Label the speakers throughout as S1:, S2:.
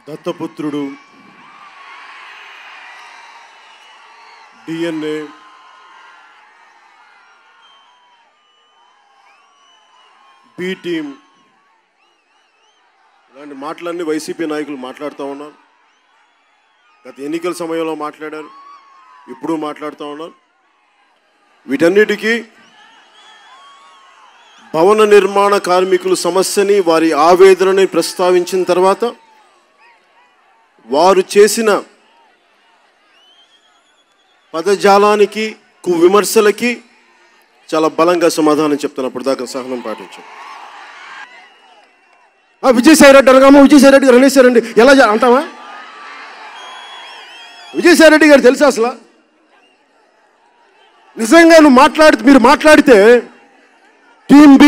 S1: దత్తపుత్రుడు DNA B team ఇలాంటి మాటలన్నీ వైసీపీ నాయకులు మాట్లాడుతూ ఉన్నారు గత ఎన్నికల సమయంలో మాట్లాడారు ఇప్పుడు మాట్లాడుతూ ఉన్నారు వీటన్నిటికీ భవన నిర్మాణ కార్మికుల సమస్యని వారి ఆవేదనని ప్రస్తావించిన తర్వాత వారు చేసిన పదజాలానికి కు విమర్శలకి చాలా బలంగా సమాధానం చెప్తాను అప్పటిదాకా సహనం పాటించాం ఆ, విజయసాయి రెడ్డి అనగామా విజయసాయి రెడ్డి గారు అనేసారండి ఎలా జా- అంటావా విజయసాయి రెడ్డి గారు తెలుసా అసలు నిజంగా నువ్వు మాట్లాడితే మీరు మాట్లాడితే టీం బి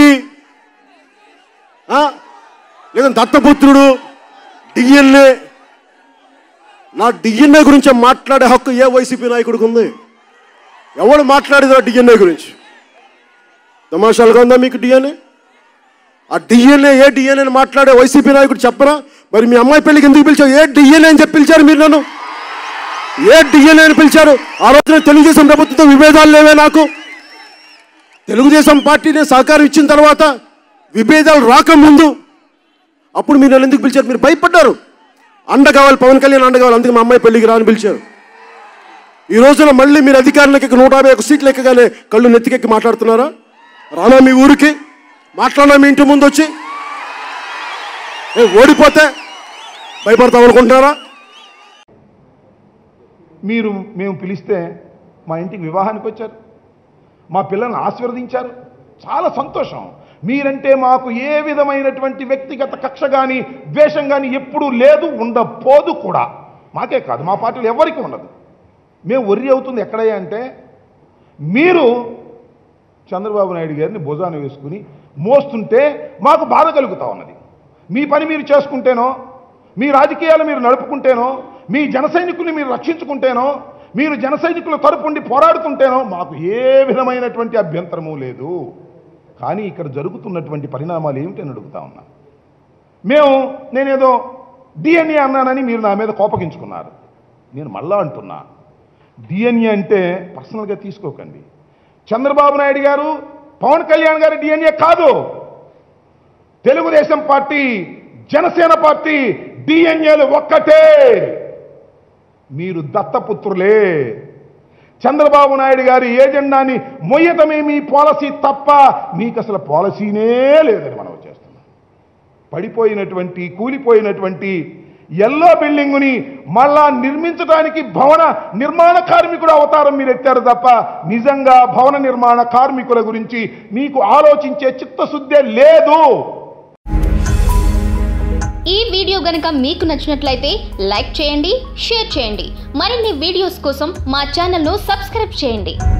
S1: ఆ, లేదా దత్తపుత్రుడు డిఎన్ఏ నా డిఎన్ఏ గురించి మాట్లాడే హక్కు ఏ వైసీపీ నాయకుడికి ఉంది ఎవడు మాట్లాడేదో డిఎన్ఏ గురించి తమాషాలుగా ఉందా మీకు డిఎన్ఏ ఆ డిఎన్ఏ ఏ డిఎన్ఏ అని మాట్లాడే వైసీపీ నాయకుడు చెప్పరా మరి మీ అమ్మాయి పెళ్ళికి ఎందుకు పిలిచారు ఏ డిఎన్ఏ అని చెప్పి పిలిచారు మీరు నన్ను ఏ డిఎన్ఏ అని పిలిచారు ఆ రోజున తెలుగుదేశం ప్రభుత్వంతో విభేదాలు లేవే నాకు తెలుగుదేశం పార్టీని సహకారం ఇచ్చిన తర్వాత విభేదాలు రాకముందు అప్పుడు మీరు నన్ను ఎందుకు పిలిచారు మీరు భయపడ్డారు అండ కావాలి పవన్ కళ్యాణ్ అండ కావాలి అందుకే మా అమ్మాయి పెళ్లికి రాని పిలిచారు ఈ రోజున మళ్ళీ మీరు అధికారులకి నూట యాభై ఒక సీట్లు ఎక్కగానే కళ్ళు నెత్తికెక్కి మాట్లాడుతున్నారా రానా మీ ఊరికి మాట్లాడినా మీ ఇంటి ముందు వచ్చి ఏ ఓడిపోతే భయపడతాం అనుకుంటున్నారా
S2: మీరు మేము పిలిస్తే మా ఇంటికి వివాహానికి వచ్చారు మా పిల్లల్ని ఆశీర్వదించారు చాలా సంతోషం మీరంటే మాకు ఏ విధమైనటువంటి వ్యక్తిగత కక్ష కానీ ద్వేషం కానీ ఎప్పుడూ లేదు ఉండపోదు కూడా మాకే కాదు మా పార్టీలో ఎవరికి ఉండదు మేము వర్రి అవుతుంది ఎక్కడయ్యా అంటే మీరు చంద్రబాబు నాయుడు గారిని భుజాన వేసుకుని మోస్తుంటే మాకు బాధ కలుగుతా ఉన్నది మీ పని మీరు చేసుకుంటేనో మీ రాజకీయాలు మీరు నడుపుకుంటేనో మీ జన సైనికుల్ని మీరు రక్షించుకుంటేనో మీరు జన సైనికుల తరపుండి పోరాడుతుంటేనో మాకు ఏ విధమైనటువంటి అభ్యంతరము లేదు కానీ ఇక్కడ జరుగుతున్నటువంటి పరిణామాలు ఏమిటని అడుగుతా ఉన్నా మేము నేనేదో డిఎన్ఏ అన్నానని మీరు నా మీద కోపగించుకున్నారు నేను మళ్ళా అంటున్నా డిఎన్ఏ అంటే పర్సనల్గా తీసుకోకండి చంద్రబాబు నాయుడు గారు పవన్ కళ్యాణ్ గారి డిఎన్ఏ కాదు తెలుగుదేశం పార్టీ జనసేన పార్టీ డిఎన్ఏలు ఒక్కటే మీరు దత్తపుత్రులే చంద్రబాబు నాయుడు గారి ఏజెండాని మొయ్యటమే మీ పాలసీ తప్ప మీకు అసలు పాలసీనే లేదని మనం చేస్తున్నాం పడిపోయినటువంటి కూలిపోయినటువంటి ఎల్లో బిల్డింగుని మళ్ళా నిర్మించడానికి భవన నిర్మాణ కార్మికుడు అవతారం మీరు ఎత్తారు తప్ప నిజంగా భవన నిర్మాణ కార్మికుల గురించి మీకు ఆలోచించే చిత్తశుద్ధే లేదు
S3: ఈ వీడియో గనుక మీకు నచ్చినట్లయితే లైక్ చేయండి షేర్ చేయండి మరిన్ని వీడియోస్ కోసం మా ఛానల్ను సబ్స్క్రైబ్ చేయండి